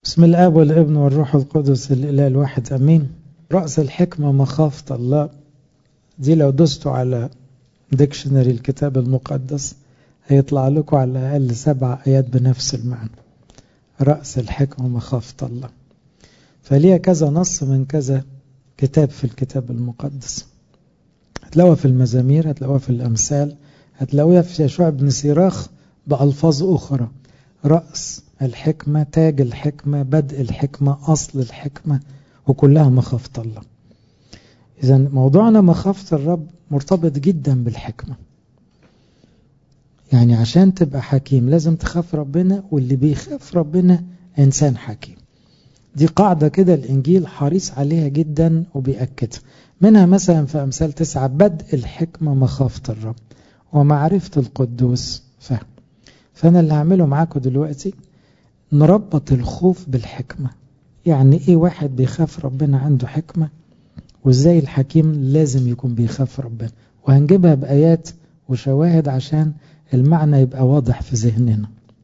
بسم الاب والابن والروح القدس الاله الواحد امين راس الحكمه مخافه الله دي لو دوستوا على ديكشنري الكتاب المقدس هيطلع لكم على الاقل سبع ايات بنفس المعنى راس الحكمه مخافه الله فليها كذا نص من كذا كتاب في الكتاب المقدس هتلاقوها في المزامير هتلاقوها في الامثال هتلاقوها في يشوع بن سيراخ بألفاظ أخرى رأس الحكمة تاج الحكمة بدء الحكمة أصل الحكمة وكلها مخافة الله إذا موضوعنا مخافة الرب مرتبط جدا بالحكمة يعني عشان تبقى حكيم لازم تخاف ربنا واللي بيخاف ربنا إنسان حكيم دي قاعدة كده الإنجيل حريص عليها جدا وبيأكدها منها مثلا في أمثال تسعة بدء الحكمة مخافة الرب ومعرفة القدوس فهم فأنا اللي هعمله معاكم دلوقتي نربط الخوف بالحكمة يعني إيه واحد بيخاف ربنا عنده حكمة وإزاي الحكيم لازم يكون بيخاف ربنا وهنجيبها بآيات وشواهد عشان المعنى يبقى واضح في ذهننا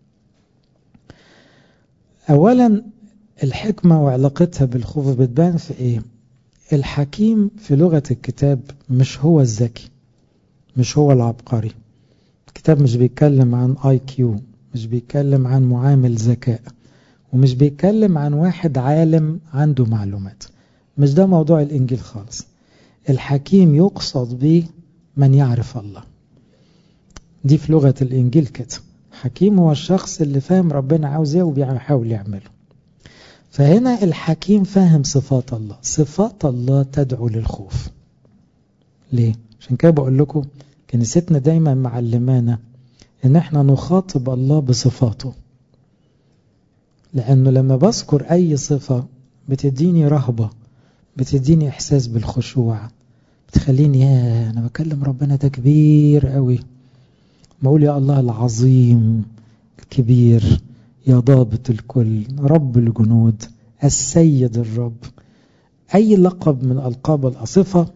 أولا الحكمة وعلاقتها بالخوف بتبان في إيه الحكيم في لغة الكتاب مش هو الذكي مش هو العبقري الكتاب مش بيتكلم عن اي كيو مش بيتكلم عن معامل ذكاء ومش بيتكلم عن واحد عالم عنده معلومات مش ده موضوع الانجيل خالص الحكيم يقصد به من يعرف الله دي في لغة الانجيل كده حكيم هو الشخص اللي فاهم ربنا عاوز ايه وبيحاول يعمله فهنا الحكيم فاهم صفات الله صفات الله تدعو للخوف ليه عشان كده بقول لكم كنيستنا دايما معلمانا ان احنا نخاطب الله بصفاته لانه لما بذكر اي صفة بتديني رهبة بتديني احساس بالخشوع بتخليني يا انا بكلم ربنا ده كبير قوي بقول يا الله العظيم الكبير يا ضابط الكل رب الجنود السيد الرب اي لقب من القاب الاصفه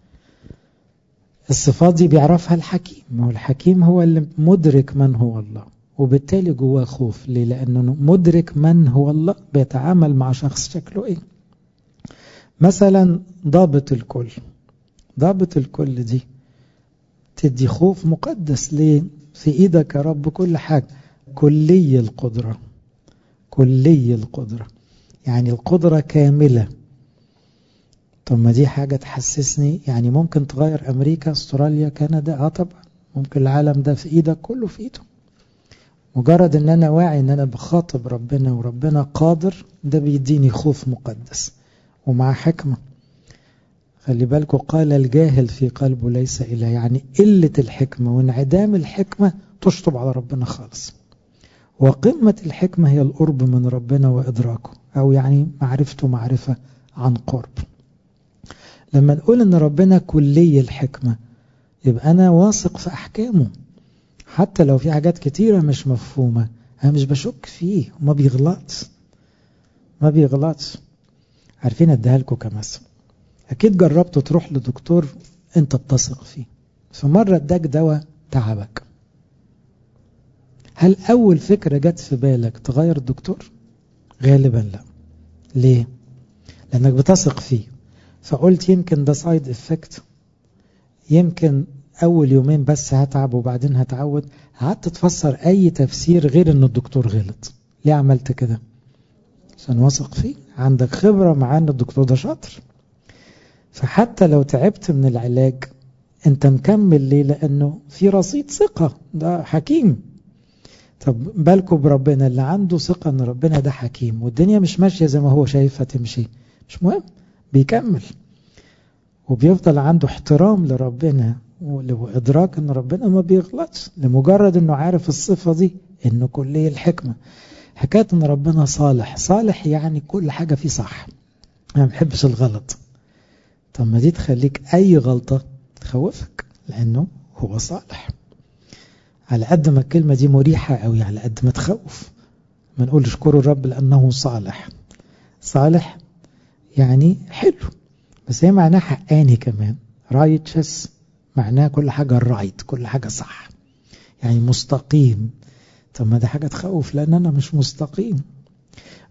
الصفات دي بيعرفها الحكيم هو الحكيم هو اللي مدرك من هو الله وبالتالي جواه خوف ليه لأنه مدرك من هو الله بيتعامل مع شخص شكله ايه مثلا ضابط الكل ضابط الكل دي تدي خوف مقدس ليه في ايدك يا رب كل حاجة كلي القدرة كلي القدرة يعني القدرة كاملة طب ما دي حاجة تحسسني يعني ممكن تغير أمريكا استراليا كندا اه طبعا ممكن العالم ده في إيدك كله في إيده مجرد ان انا واعي ان انا بخاطب ربنا وربنا قادر ده بيديني خوف مقدس ومع حكمة خلي بالكم قال الجاهل في قلبه ليس إله يعني قلة الحكمة وانعدام الحكمة تشطب على ربنا خالص وقمة الحكمة هي القرب من ربنا وإدراكه أو يعني معرفته معرفة عن قرب لما نقول ان ربنا كلي الحكمة يبقى انا واثق في احكامه حتى لو في حاجات كتيرة مش مفهومة انا مش بشك فيه ما بيغلطش ما بيغلطش عارفين اديها لكم كمثل اكيد جربتوا تروح لدكتور انت بتثق فيه فمرة اداك دواء تعبك هل اول فكرة جت في بالك تغير الدكتور غالبا لا ليه لانك بتثق فيه فقلت يمكن ده سايد افكت يمكن اول يومين بس هتعب وبعدين هتعود قعدت تفسر اي تفسير غير ان الدكتور غلط ليه عملت كده عشان واثق فيه عندك خبرة مع ان الدكتور ده شاطر فحتى لو تعبت من العلاج انت مكمل ليه لانه في رصيد ثقة ده حكيم طب بالكم بربنا اللي عنده ثقة ان ربنا ده حكيم والدنيا مش ماشية زي ما هو شايفها تمشي مش مهم بيكمل وبيفضل عنده احترام لربنا وإدراك ان ربنا ما بيغلطش لمجرد انه عارف الصفة دي انه كلية الحكمة حكاية ان ربنا صالح صالح يعني كل حاجة فيه صح انا ما بحبش الغلط طب ما دي تخليك اي غلطة تخوفك لانه هو صالح على قد ما الكلمة دي مريحة قوي على قد ما تخوف ما نقول اشكروا الرب لانه صالح صالح يعني حلو بس هي معناها حقاني كمان رايتشس معناها كل حاجة رايت كل حاجة صح يعني مستقيم طب ما ده حاجة تخوف لأن أنا مش مستقيم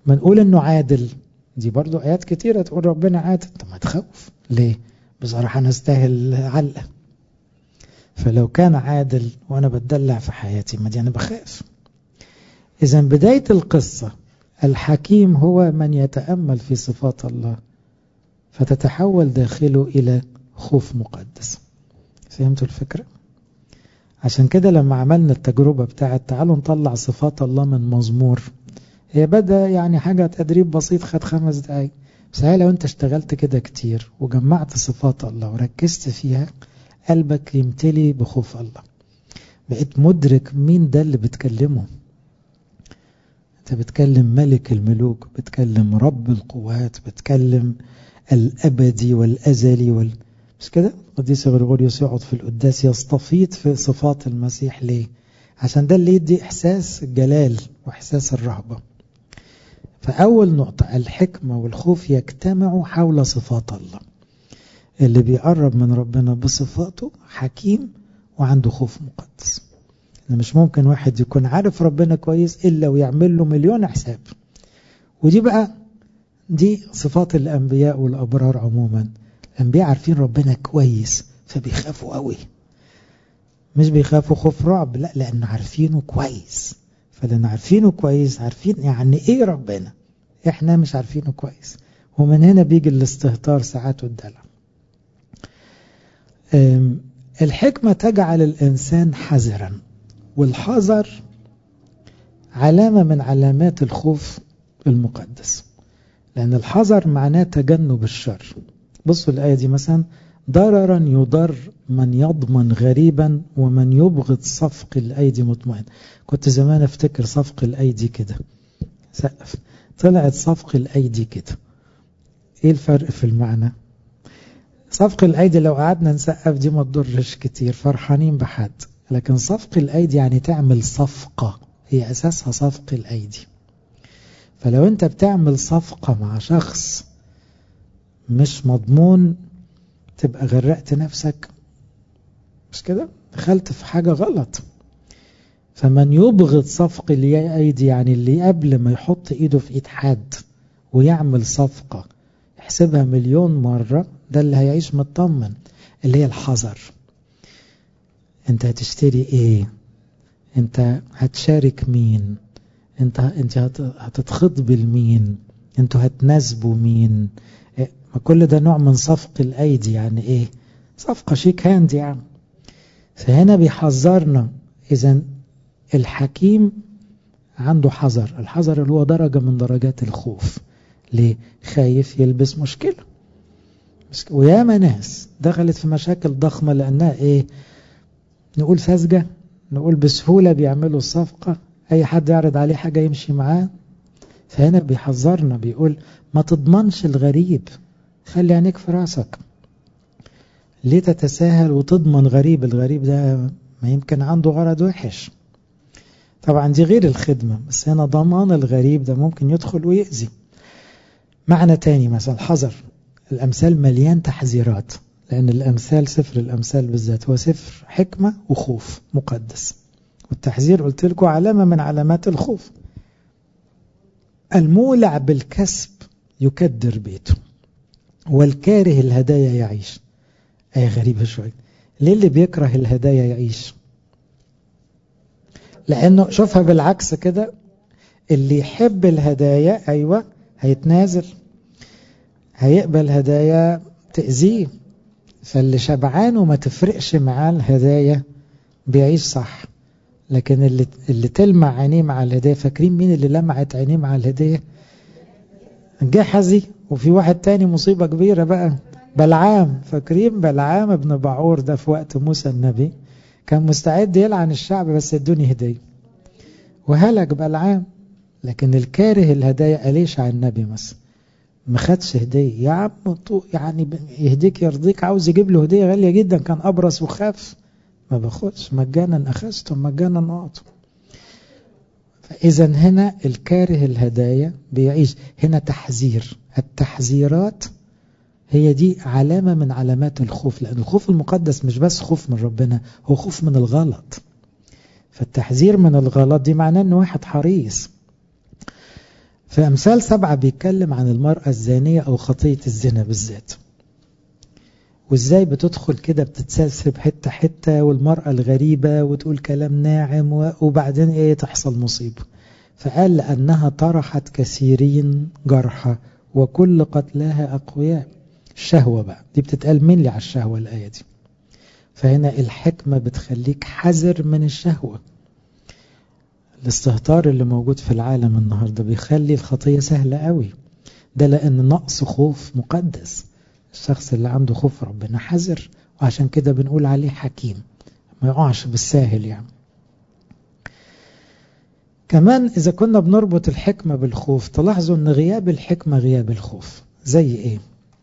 ما نقول انه عادل دي برضو ايات كتيرة تقول ربنا عادل طب ما تخوف ليه بصراحة انا استاهل علقة فلو كان عادل وانا بتدلع في حياتي ما دي انا بخاف اذا بداية القصة الحكيم هو من يتأمل في صفات الله فتتحول داخله إلى خوف مقدس فهمتوا الفكرة؟ عشان كده لما عملنا التجربة بتاعت تعالوا نطلع صفات الله من مزمور هي بدأ يعني حاجة تدريب بسيط خد خمس دقايق بس هي لو انت اشتغلت كده كتير وجمعت صفات الله وركزت فيها قلبك يمتلي بخوف الله بقيت مدرك مين ده اللي بتكلمه انت بتكلم ملك الملوك بتكلم رب القوات بتكلم الأبدي والأزلي وال... مش كده قديس غريغوريوس يقعد في القداس يستفيض في صفات المسيح ليه عشان ده اللي يدي إحساس الجلال وإحساس الرهبة فأول نقطة الحكمة والخوف يجتمعوا حول صفات الله اللي بيقرب من ربنا بصفاته حكيم وعنده خوف مقدس مش ممكن واحد يكون عارف ربنا كويس إلا ويعمل له مليون حساب ودي بقى دي صفات الأنبياء والأبرار عموما الأنبياء عارفين ربنا كويس فبيخافوا قوي مش بيخافوا خوف رعب لا لأنه عارفينه كويس فلأنه عارفينه كويس عارفين يعني إيه ربنا إحنا مش عارفينه كويس ومن هنا بيجي الاستهتار ساعات والدلع الحكمة تجعل الإنسان حذرا والحذر علامة من علامات الخوف المقدس لأن الحذر معناه تجنب الشر بصوا الآية دي مثلا ضررا يضر من يضمن غريبا ومن يبغض صفق الأيدي مطمئن كنت زمان افتكر صفق الأيدي كده سقف طلعت صفق الأيدي كده ايه الفرق في المعنى صفق الأيدي لو قعدنا نسقف دي ما تضرش كتير فرحانين بحد لكن صفق الأيدي يعني تعمل صفقة هي أساسها صفق الأيدي فلو أنت بتعمل صفقة مع شخص مش مضمون تبقى غرقت نفسك مش كده دخلت في حاجة غلط فمن يبغض صفق الأيدي يعني اللي قبل ما يحط إيده في إيد حد ويعمل صفقة يحسبها مليون مرة ده اللي هيعيش مطمن اللي هي الحذر انت هتشتري ايه انت هتشارك مين انت انت هتتخطب لمين انتوا هتناسبوا مين إيه؟ ما كل ده نوع من صفق الايدي يعني ايه صفقة شيك هاند يعني فهنا بيحذرنا اذا الحكيم عنده حذر الحذر اللي هو درجة من درجات الخوف ليه خايف يلبس مشكلة وياما ناس دخلت في مشاكل ضخمة لأنها إيه نقول ساذجة نقول بسهولة بيعملوا الصفقة أي حد يعرض عليه حاجة يمشي معاه فهنا بيحذرنا بيقول ما تضمنش الغريب خلي عينيك في راسك ليه تتساهل وتضمن غريب الغريب ده ما يمكن عنده غرض وحش طبعا دي غير الخدمة بس هنا ضمان الغريب ده ممكن يدخل ويأذي معنى تاني مثلا حذر الأمثال مليان تحذيرات لأن الأمثال سفر الأمثال بالذات هو سفر حكمة وخوف مقدس والتحذير قلت لكم علامة من علامات الخوف المولع بالكسب يكدر بيته والكاره الهدايا يعيش أي غريبة شوية ليه اللي بيكره الهدايا يعيش لأنه شوفها بالعكس كده اللي يحب الهدايا أيوة هيتنازل هيقبل هدايا تأذيه فاللي شبعان وما تفرقش معاه الهدايا بيعيش صح لكن اللي, اللي تلمع عينيه مع الهدايا فاكرين مين اللي لمعت عينيه مع الهدايا جحزي وفي واحد تاني مصيبة كبيرة بقى بلعام فاكرين بلعام ابن بعور ده في وقت موسى النبي كان مستعد يلعن الشعب بس ادوني هدية وهلك بلعام لكن الكاره الهدايا قاليش على النبي مثلا ما خدش هدية يا عم يعني يهديك يرضيك عاوز يجيب له هدية غالية جدا كان أبرص وخاف ما باخدش مجانا أخذتم مجانا أعطوا فإذا هنا الكاره الهدايا بيعيش هنا تحذير التحذيرات هي دي علامة من علامات الخوف لأن الخوف المقدس مش بس خوف من ربنا هو خوف من الغلط فالتحذير من الغلط دي معناه أنه واحد حريص في أمثال سبعة بيتكلم عن المرأة الزانية أو خطية الزنا بالذات وإزاي بتدخل كده بتتسلسل حتة حتة والمرأة الغريبة وتقول كلام ناعم وبعدين إيه تحصل مصيبة فقال لأنها طرحت كثيرين جرحى وكل قتلاها أقوياء الشهوة بقى دي بتتقال مين لي على الشهوة الآية دي فهنا الحكمة بتخليك حذر من الشهوة الاستهتار اللي موجود في العالم النهاردة بيخلي الخطية سهلة قوي ده لأن نقص خوف مقدس الشخص اللي عنده خوف ربنا حذر وعشان كده بنقول عليه حكيم ما يقعش بالساهل يعني كمان إذا كنا بنربط الحكمة بالخوف تلاحظوا أن غياب الحكمة غياب الخوف زي إيه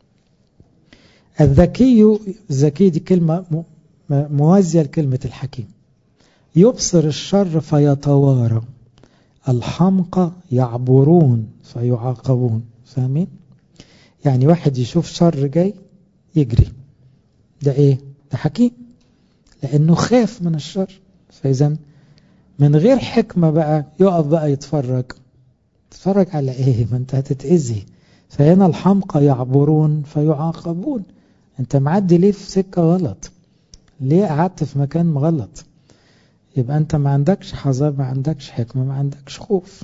الذكي الذكي دي كلمة موازية لكلمة الحكيم يبصر الشر فيتوارى الحمقى يعبرون فيعاقبون فاهمين يعني واحد يشوف شر جاي يجري ده ايه ده حكيم لانه خاف من الشر فاذا من غير حكمة بقى يقف بقى يتفرج تتفرج على ايه ما انت هتتأذي فهنا الحمقى يعبرون فيعاقبون انت معدي ليه في سكة غلط ليه قعدت في مكان غلط يبقى انت ما عندكش حذر ما عندكش حكمة ما عندكش خوف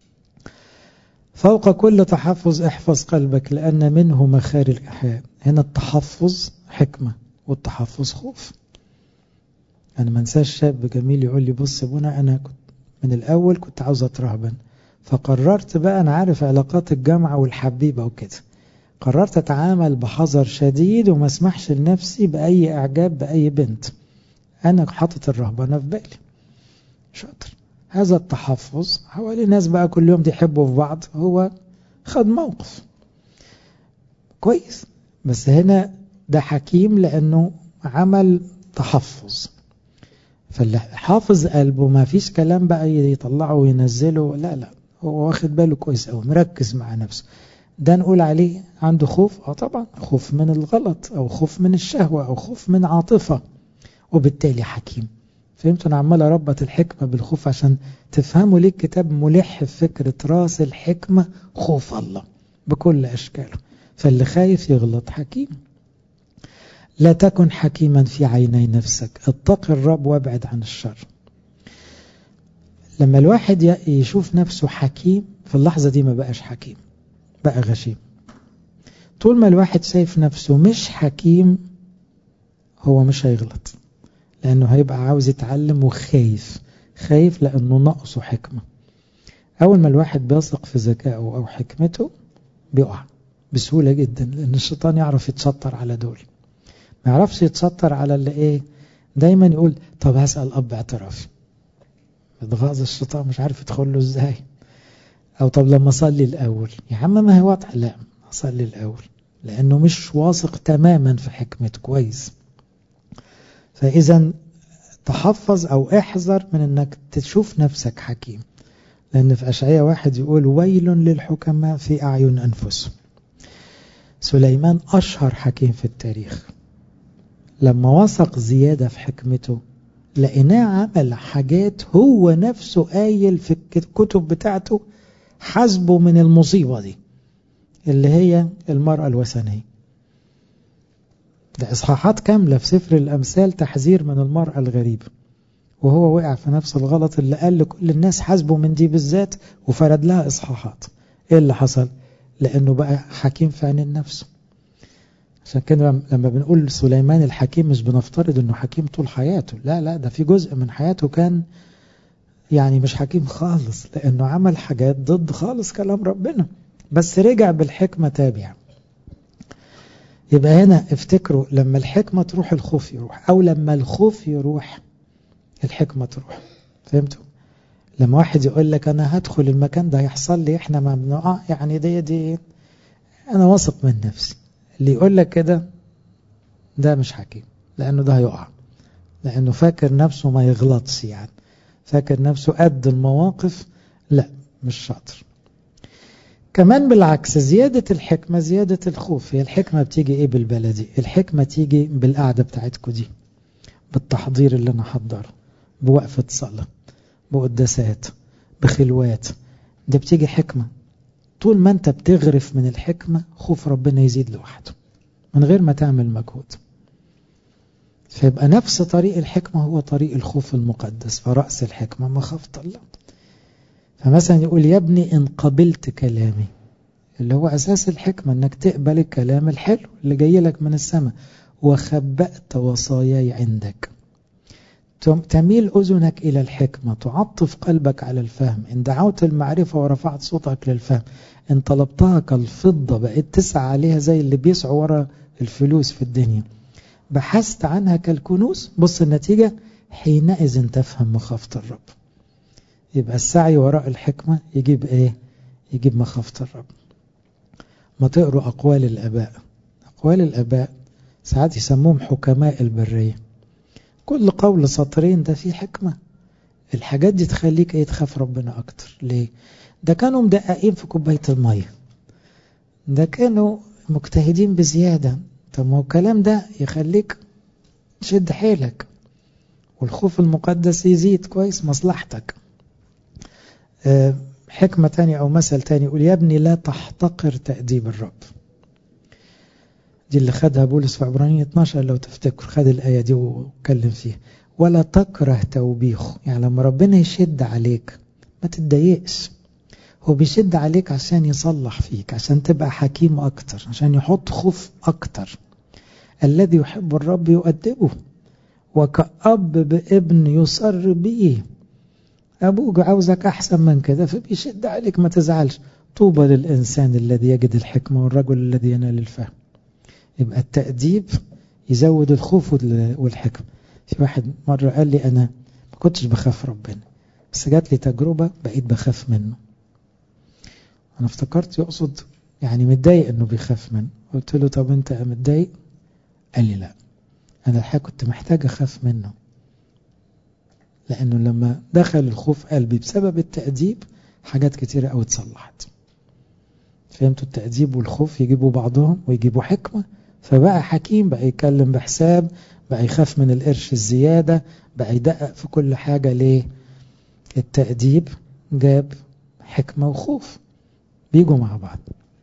فوق كل تحفظ احفظ قلبك لأن منه مخارج الحياة هنا التحفظ حكمة والتحفظ خوف أنا ما انساش شاب جميل يقول لي بص ابونا أنا كنت من الأول كنت عاوز أترهبن فقررت بقى أنا عارف علاقات الجامعة والحبيبة وكده قررت أتعامل بحذر شديد وما اسمحش لنفسي بأي إعجاب بأي بنت أنا حاطط الرهبنة في بالي شاطر هذا التحفظ حوالي ناس بقى كل يوم يحبوا في بعض هو خد موقف كويس بس هنا ده حكيم لأنه عمل تحفظ فاللي حافظ قلبه ما فيش كلام بقى يطلعه وينزله لا لا هو واخد باله كويس أو مركز مع نفسه ده نقول عليه عنده خوف اه طبعا خوف من الغلط او خوف من الشهوة او خوف من عاطفة وبالتالي حكيم فهمتوا انا عمال اربط الحكمة بالخوف عشان تفهموا ليه الكتاب ملح في فكرة راس الحكمة خوف الله بكل اشكاله فاللي خايف يغلط حكيم لا تكن حكيما في عيني نفسك اتق الرب وابعد عن الشر لما الواحد يشوف نفسه حكيم في اللحظة دي ما بقاش حكيم بقى غشيم طول ما الواحد شايف نفسه مش حكيم هو مش هيغلط لأنه هيبقى عاوز يتعلم وخايف خايف لأنه نقصه حكمة أول ما الواحد بيثق في ذكائه أو حكمته بيقع بسهولة جدا لأن الشيطان يعرف يتستر على دول ما يعرفش يتستر على اللي إيه دايما يقول طب هسأل أب اعترافي اتغاظ الشيطان مش عارف يدخل له إزاي أو طب لما أصلي الأول يا عم ما هي واضحة لا أصلي الأول لأنه مش واثق تماما في حكمته كويس فإذا تحفظ أو احذر من أنك تشوف نفسك حكيم لأن في أشعية واحد يقول ويل للحكماء في أعين أنفسهم سليمان أشهر حكيم في التاريخ لما وثق زيادة في حكمته لقيناه عمل حاجات هو نفسه قايل في الكتب بتاعته حسبه من المصيبة دي اللي هي المرأة الوثنية ده إصحاحات كاملة في سفر الأمثال تحذير من المرأة الغريبة وهو وقع في نفس الغلط اللي قال لكل الناس حاسبوا من دي بالذات وفرد لها إصحاحات إيه اللي حصل؟ لأنه بقى حكيم في عين نفسه عشان كده لما بنقول سليمان الحكيم مش بنفترض انه حكيم طول حياته لا لا ده في جزء من حياته كان يعني مش حكيم خالص لانه عمل حاجات ضد خالص كلام ربنا بس رجع بالحكمة تابع يبقى هنا افتكروا لما الحكمة تروح الخوف يروح او لما الخوف يروح الحكمة تروح فهمتوا لما واحد يقول لك انا هدخل المكان ده هيحصل لي احنا ما بنقع يعني دي دي انا واثق من نفسي اللي يقول لك كده ده مش حكيم لانه ده هيقع لانه فاكر نفسه ما يغلطش يعني فاكر نفسه قد المواقف لا مش شاطر كمان بالعكس زيادة الحكمة زيادة الخوف هي الحكمة بتيجي ايه بالبلدي الحكمة تيجي بالقعدة بتاعتكم دي بالتحضير اللي انا حضره بوقفة صلاة بقداسات بخلوات ده بتيجي حكمة طول ما انت بتغرف من الحكمة خوف ربنا يزيد لوحده من غير ما تعمل مجهود فيبقى نفس طريق الحكمة هو طريق الخوف المقدس فرأس الحكمة مخافة الله فمثلا يقول يا ابني إن قبلت كلامي اللي هو أساس الحكمة أنك تقبل الكلام الحلو اللي جاي لك من السماء وخبأت وصاياي عندك تميل أذنك إلى الحكمة تعطف قلبك على الفهم إن دعوت المعرفة ورفعت صوتك للفهم إن طلبتها كالفضة بقيت تسعى عليها زي اللي بيسعوا ورا الفلوس في الدنيا بحثت عنها كالكنوز بص النتيجة حينئذ تفهم مخافة الرب يبقى السعي وراء الحكمة يجيب ايه يجيب مخافة الرب ما تقروا أقوال الأباء أقوال الأباء ساعات يسموهم حكماء البرية كل قول سطرين ده فيه حكمة الحاجات دي تخليك ايه تخاف ربنا أكتر ليه ده كانوا مدققين في كوباية المية ده كانوا مجتهدين بزيادة طب ما هو الكلام ده يخليك تشد حيلك والخوف المقدس يزيد كويس مصلحتك أه حكمة تانية أو مثل تاني يقول يا ابني لا تحتقر تأديب الرب دي اللي خدها بولس في عبرانية 12 لو تفتكر خد الآية دي وكلم فيها ولا تكره توبيخه يعني لما ربنا يشد عليك ما تتضايقش هو بيشد عليك عشان يصلح فيك عشان تبقى حكيم أكتر عشان يحط خوف أكتر الذي يحب الرب يؤدبه وكأب بابن يصر به أبوك عاوزك أحسن من كده فبيشد عليك ما تزعلش طوبى للإنسان الذي يجد الحكمة والرجل الذي ينال الفهم يبقى التأديب يزود الخوف والحكمة في واحد مرة قال لي أنا ما كنتش بخاف ربنا بس جات لي تجربة بقيت بخاف منه أنا افتكرت يقصد يعني متضايق إنه بيخاف منه قلت له طب أنت متضايق قال لي لا أنا الحقيقة كنت محتاج أخاف منه لأنه لما دخل الخوف قلبي بسبب التأديب حاجات كتيرة أوي اتصلحت فهمتوا التأديب والخوف يجيبوا بعضهم ويجيبوا حكمة فبقى حكيم بقى يتكلم بحساب بقى يخاف من القرش الزيادة بقى يدقق في كل حاجة ليه التأديب جاب حكمة وخوف بيجوا مع بعض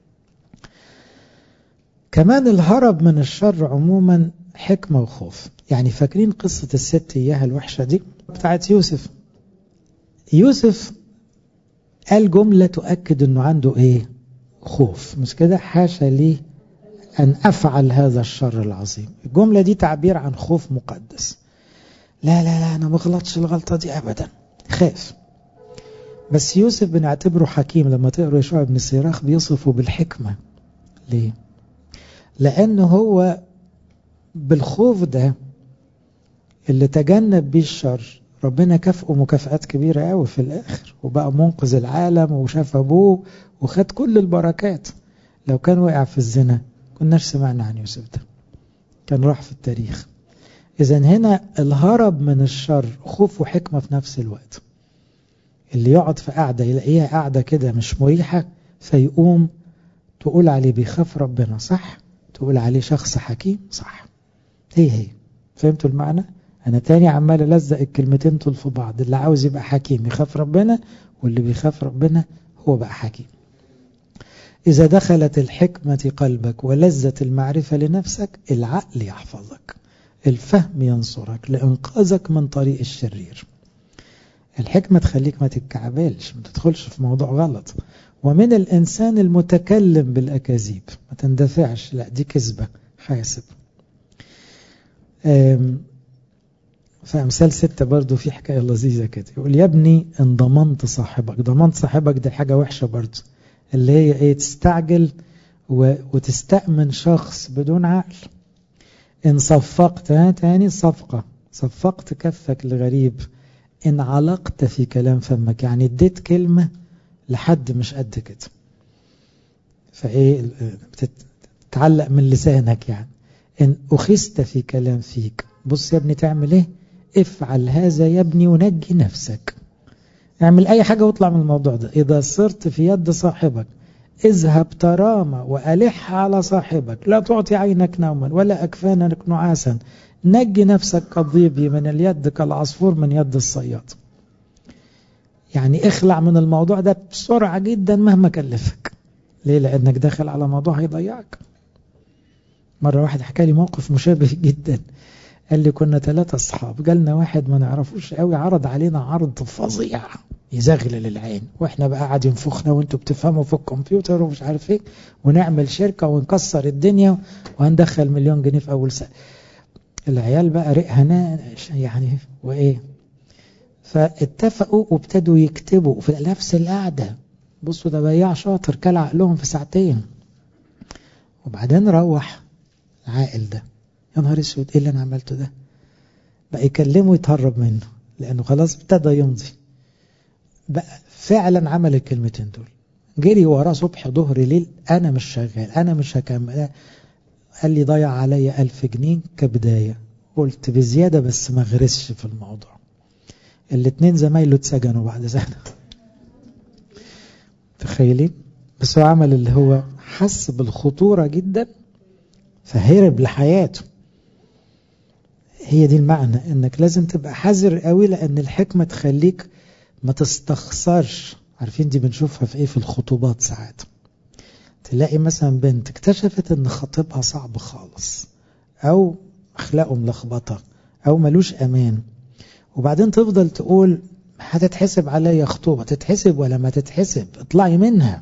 كمان الهرب من الشر عموما حكمة وخوف يعني فاكرين قصة الست إياها الوحشة دي بتاعت يوسف يوسف قال جملة تؤكد أنه عنده إيه خوف مش كده حاشا لي أن أفعل هذا الشر العظيم الجملة دي تعبير عن خوف مقدس لا لا لا أنا ما غلطش الغلطة دي أبدا خاف بس يوسف بنعتبره حكيم لما تقرأ يشوع بن السيراخ بيصفه بالحكمة ليه لأنه هو بالخوف ده اللي تجنب بيه الشر ربنا كافئه مكافآت كبيرة قوي في الآخر وبقى منقذ العالم وشاف أبوه وخد كل البركات لو كان وقع في الزنا كناش سمعنا عن يوسف ده كان راح في التاريخ إذا هنا الهرب من الشر خوف وحكمة في نفس الوقت اللي يقعد في قاعدة يلاقيها قاعدة كده مش مريحة فيقوم تقول عليه بيخاف ربنا صح تقول عليه شخص حكيم صح هي هي فهمتوا المعنى أنا تاني عمال ألزق الكلمتين دول في بعض اللي عاوز يبقى حكيم يخاف ربنا واللي بيخاف ربنا هو بقى حكيم إذا دخلت الحكمة قلبك ولذت المعرفة لنفسك العقل يحفظك الفهم ينصرك لإنقاذك من طريق الشرير الحكمة تخليك ما تتكعبلش ما تدخلش في موضوع غلط ومن الإنسان المتكلم بالأكاذيب ما تندفعش لا دي كذبة حاسب فأمثال ستة برضو في حكاية لذيذة كده يقول يا ابني ان ضمنت صاحبك ضمنت صاحبك دي حاجة وحشة برضو اللي هي ايه تستعجل وتستأمن شخص بدون عقل ان صفقت ها تاني صفقة صفقت كفك لغريب ان علقت في كلام فمك يعني اديت كلمة لحد مش قد كده فايه بتتعلق من لسانك يعني ان اخذت في كلام فيك بص يا ابني تعمل ايه افعل هذا يا ابني ونجي نفسك اعمل اي حاجة واطلع من الموضوع ده اذا صرت في يد صاحبك اذهب ترامى والح على صاحبك لا تعطي عينك نوما ولا اكفانك نعاسا نجي نفسك كالضيبي من اليد كالعصفور من يد الصياد يعني اخلع من الموضوع ده بسرعة جدا مهما كلفك ليه لأنك داخل على موضوع هيضيعك مرة واحد حكى لي موقف مشابه جدا قال لي كنا ثلاثة أصحاب جالنا واحد ما نعرفوش قوي عرض علينا عرض فظيع يزغلل العين واحنا بقى قاعد ينفخنا وانتوا بتفهموا في الكمبيوتر ومش عارف ايه ونعمل شركة ونكسر الدنيا وهندخل مليون جنيه في أول سنة العيال بقى رئها يعني وايه فاتفقوا وابتدوا يكتبوا في نفس القعدة بصوا ده بياع شاطر كل عقلهم في ساعتين وبعدين روح العاقل ده يا نهار اسود ايه اللي انا عملته ده بقى يكلمه يتهرب منه لانه خلاص ابتدى يمضي بقى فعلا عمل الكلمتين دول جري وراه صبح ظهر ليل انا مش شغال انا مش هكمل قال لي ضيع عليا ألف جنيه كبداية قلت بزيادة بس ما غرسش في الموضوع الاتنين زمايله اتسجنوا بعد سنة تخيلين بس هو عمل اللي هو حس بالخطورة جدا فهرب لحياته هي دي المعنى انك لازم تبقى حذر قوي لان الحكمة تخليك ما تستخسرش عارفين دي بنشوفها في ايه في الخطوبات ساعات تلاقي مثلا بنت اكتشفت ان خطيبها صعب خالص او اخلاقه ملخبطه او ملوش امان وبعدين تفضل تقول هتتحسب عليا خطوبه تتحسب ولا ما تتحسب اطلعي منها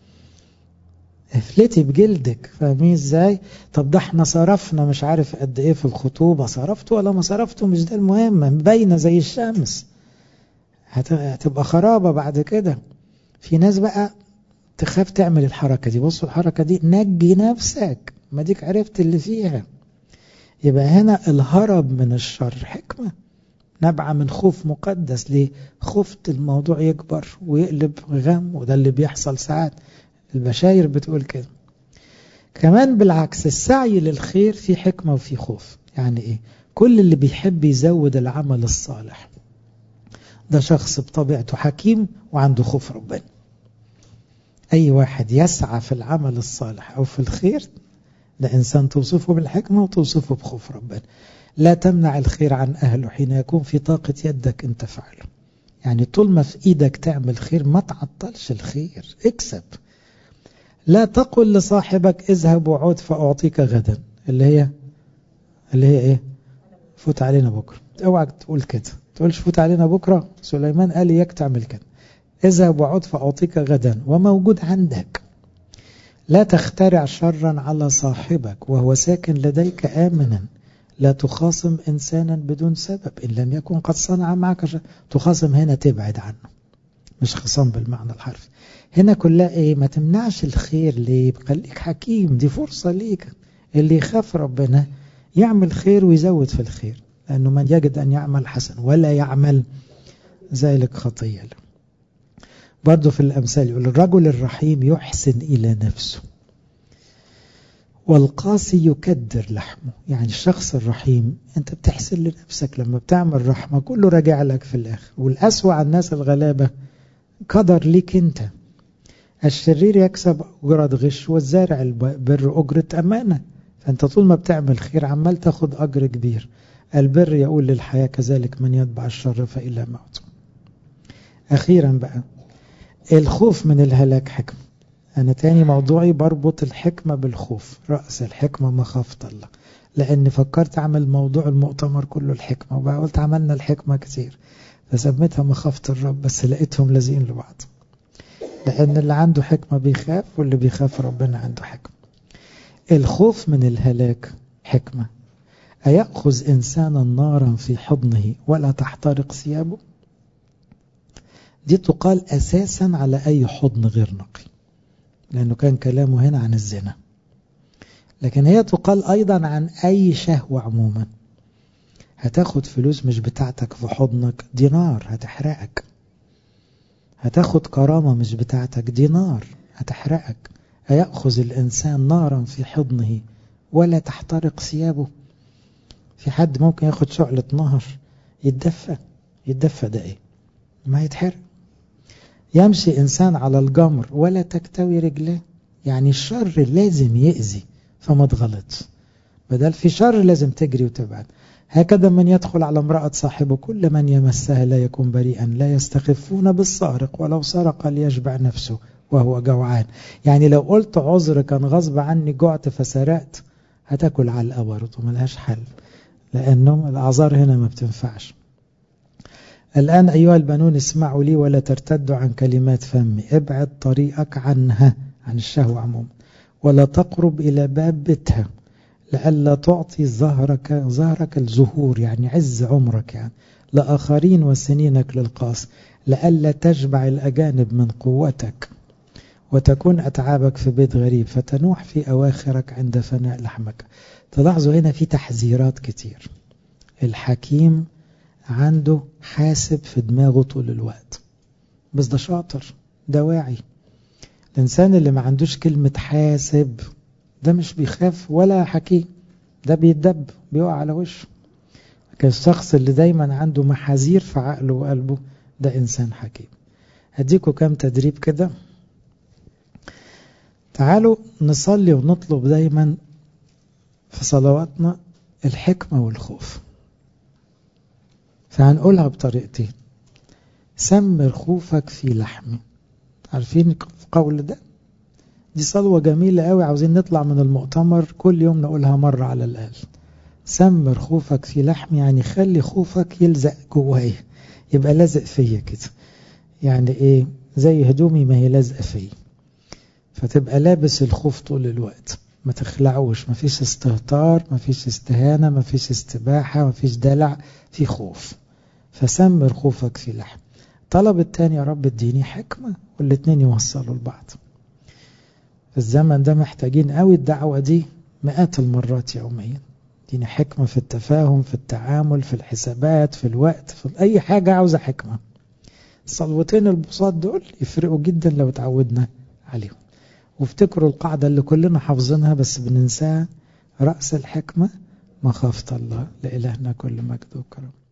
افلتي بجلدك فاهمين ازاي طب ده احنا صرفنا مش عارف قد ايه في الخطوبه صرفته ولا ما صرفته مش ده المهم باينه زي الشمس هتبقى خرابه بعد كده في ناس بقى تخاف تعمل الحركة دي بصوا الحركة دي نجي نفسك ما ديك عرفت اللي فيها يبقى هنا الهرب من الشر حكمة نبع من خوف مقدس ليه خفت الموضوع يكبر ويقلب غم وده اللي بيحصل ساعات البشاير بتقول كده كمان بالعكس السعي للخير في حكمة وفي خوف يعني ايه كل اللي بيحب يزود العمل الصالح ده شخص بطبيعته حكيم وعنده خوف ربنا أي واحد يسعى في العمل الصالح أو في الخير ده إنسان توصفه بالحكمة وتوصفه بخوف ربنا لا تمنع الخير عن أهله حين يكون في طاقة يدك أنت فعله يعني طول ما في إيدك تعمل خير ما تعطلش الخير اكسب لا تقل لصاحبك اذهب وعود فأعطيك غدا اللي هي اللي هي ايه فوت علينا بكرة اوعى تقول كده تقولش فوت علينا بكرة سليمان قال اياك تعمل كده اذهب وعد فأعطيك غدا وموجود عندك لا تخترع شرا على صاحبك وهو ساكن لديك آمنا لا تخاصم إنسانا بدون سبب إن لم يكن قد صنع معك شر. تخاصم هنا تبعد عنه مش خصام بالمعنى الحرفي هنا كلها ايه ما تمنعش الخير ليه خليك حكيم دي فرصة ليك اللي يخاف ربنا يعمل خير ويزود في الخير لأنه من يجد أن يعمل حسن ولا يعمل ذلك خطية له برضه في الأمثال يقول الرجل الرحيم يحسن إلى نفسه والقاسي يكدر لحمه يعني الشخص الرحيم أنت بتحسن لنفسك لما بتعمل رحمة كله راجع لك في الآخر والأسوأ على الناس الغلابة قدر ليك أنت الشرير يكسب أجرة غش والزارع البر أجرة أمانة فأنت طول ما بتعمل خير عمال تاخد أجر كبير البر يقول للحياة كذلك من يتبع الشر فإلى موت أخيرا بقى الخوف من الهلاك حكمة أنا تاني موضوعي بربط الحكمة بالخوف رأس الحكمة مخافة الله لأن فكرت أعمل موضوع المؤتمر كله الحكمة وبقى قلت عملنا الحكمة كتير فسميتها مخافة الرب بس لقيتهم لازقين لبعض لأن اللي عنده حكمة بيخاف واللي بيخاف ربنا عنده حكمة الخوف من الهلاك حكمة أيأخذ إنسانا نارا في حضنه ولا تحترق ثيابه دي تقال أساسا على أي حضن غير نقي لأنه كان كلامه هنا عن الزنا لكن هي تقال أيضا عن أي شهوة عموما هتاخد فلوس مش بتاعتك في حضنك دي نار هتحرقك هتاخد كرامة مش بتاعتك دي نار هتحرقك هيأخذ الإنسان نارا في حضنه ولا تحترق ثيابه في حد ممكن ياخد شعلة نهر يتدفى يتدفى ده ايه ما يتحرق يمشي إنسان على الجمر ولا تكتوي رجليه يعني الشر لازم يأذي فما تغلطش بدل في شر لازم تجري وتبعد هكذا من يدخل على امرأة صاحبه كل من يمسها لا يكون بريئا لا يستخفون بالسارق ولو سرق ليشبع نفسه وهو جوعان يعني لو قلت عذر كان غصب عني جعت فسرقت هتاكل علقة برضه ملهاش حل لأنه الأعذار هنا ما بتنفعش الآن أيها البنون اسمعوا لي ولا ترتدوا عن كلمات فمي ابعد طريقك عنها عن الشهوة عموما ولا تقرب إلى باب بيتها لئلا تعطي ظهرك ظهرك الزهور يعني عز عمرك يعني لآخرين وسنينك للقاص لئلا تشبع الأجانب من قوتك وتكون أتعابك في بيت غريب فتنوح في أواخرك عند فناء لحمك تلاحظوا هنا في تحذيرات كتير الحكيم عنده حاسب في دماغه طول الوقت بس ده شاطر ده واعي الإنسان اللي ما عندوش كلمة حاسب ده مش بيخاف ولا حكيم ده بيتدب بيقع على وشه لكن الشخص اللي دايما عنده محاذير في عقله وقلبه ده إنسان حكيم هديكوا كام تدريب كده تعالوا نصلي ونطلب دايما في صلواتنا الحكمة والخوف فهنقولها بطريقتين سمر خوفك في لحمي عارفين القول ده دي صلوة جميلة قوي عاوزين نطلع من المؤتمر كل يوم نقولها مرة على الأقل سمر خوفك في لحمي يعني خلي خوفك يلزق جوايا يبقى لازق فيا كده يعني ايه زي هدومي ما هي لازقة فيا فتبقى لابس الخوف طول الوقت ما تخلعوش ما فيش استهتار ما فيش استهانة ما فيش استباحة ما فيش دلع في خوف فسمر خوفك في لحم طلب التاني يا رب اديني حكمة والاتنين يوصلوا لبعض في الزمن ده محتاجين قوي الدعوة دي مئات المرات يوميا اديني حكمة في التفاهم في التعامل في الحسابات في الوقت في أي حاجة عاوزة حكمة الصلوتين البساط دول يفرقوا جدا لو اتعودنا عليهم وافتكروا القاعدة اللي كلنا حافظينها بس بننساها رأس الحكمة مخافة الله لإلهنا كل مجد وكرم